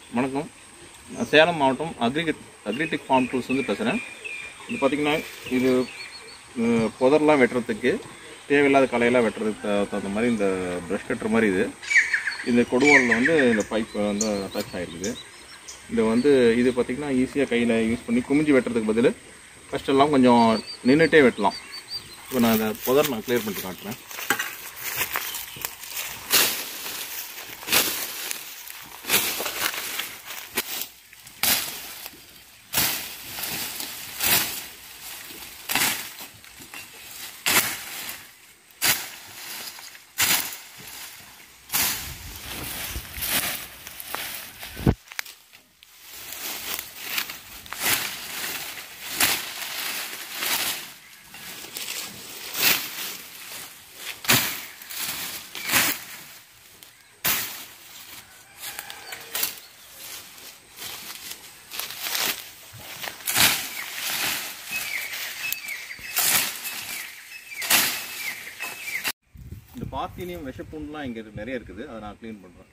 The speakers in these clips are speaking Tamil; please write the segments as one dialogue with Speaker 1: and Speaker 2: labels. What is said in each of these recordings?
Speaker 1: வணக்கம் நான் சேலம் மாவட்டம் அக்ரிகட் அக்ரிடெக் ஃபார்ம் டூல்ஸ் வந்து பேசுகிறேன் இது பார்த்திங்கன்னா இது அஹ், புதர்லாம் வெட்டுறதுக்கு தேவையில்லாத களையெல்லாம் வெட்டுறதுக்கு த- தகுந்த மாதிரி இந்த ப்ரஷ் கட்டுற மாதிரி இது இந்த கொடுவாலில் வந்து இந்த பைப் வந்து அட்டாச் ஆகிருக்குது இது வந்து இது பார்த்திங்கன்னா ஈஸியாக கையில் யூஸ் பண்ணி குமிஞ்சு வெட்டுறதுக்கு பதில் ஃபஸ்ட் எல்லாம் கொஞ்சம் நின்றுட்டே வெட்டலாம் இப்போ நான் இந்த புதர் நான் க்ளியர் பண்ணிட்டு காட்டுறேன் இந்த பாத்தினியம் விஷப்பூண்டுலாம் இங்கே நிறைய இருக்குது அதை நான் க்ளீன் பண்ணுறேன்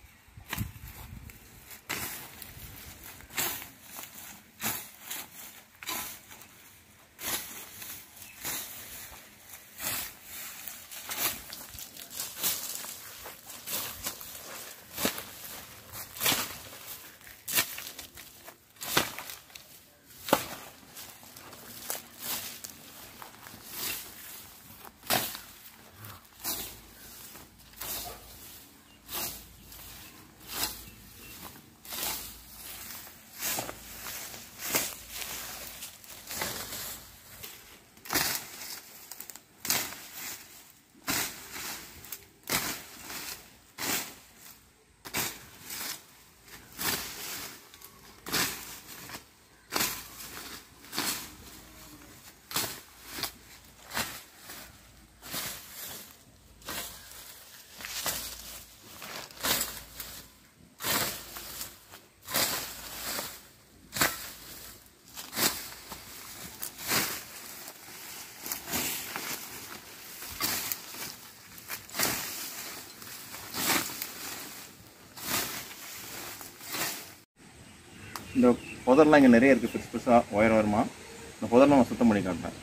Speaker 1: இந்த புதர்லாம் இங்கே நிறைய இருக்குது பெருசு பெருசாக உயர உயரமா இந்த புதர்லாம் நான் சுத்தம் பண்ணி காட்டுறேன்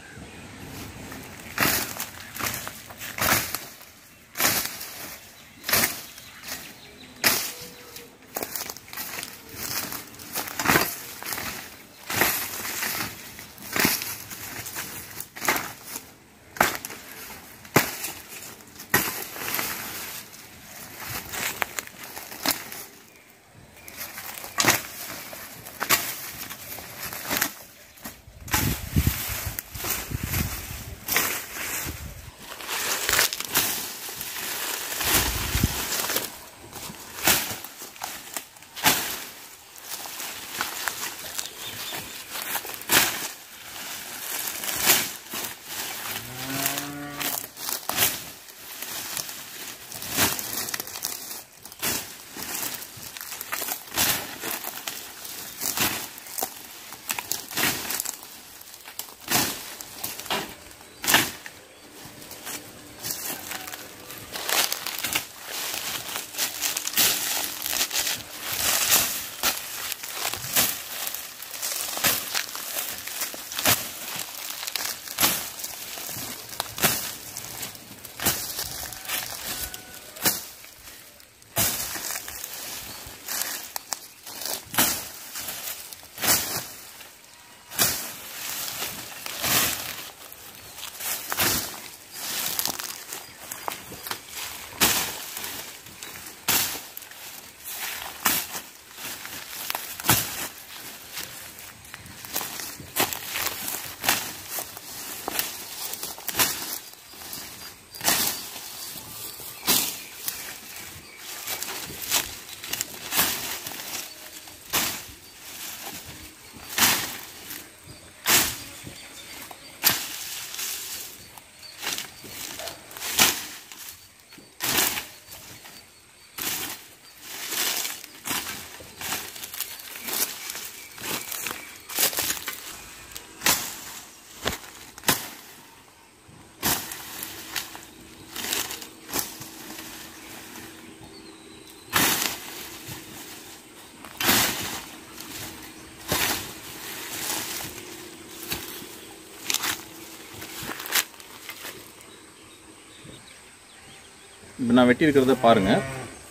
Speaker 1: இப்போ நான் வெட்டி இருக்கிறத பாருங்கள்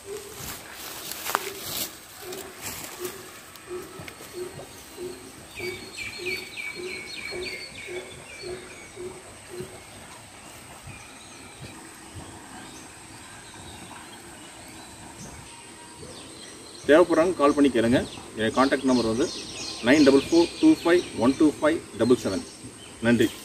Speaker 1: தேவைப்படுறாங்க கால் பண்ணி கேளுங்க என் காண்டாக்ட் நம்பர் வந்து nine double four two five one two five double seven நன்றி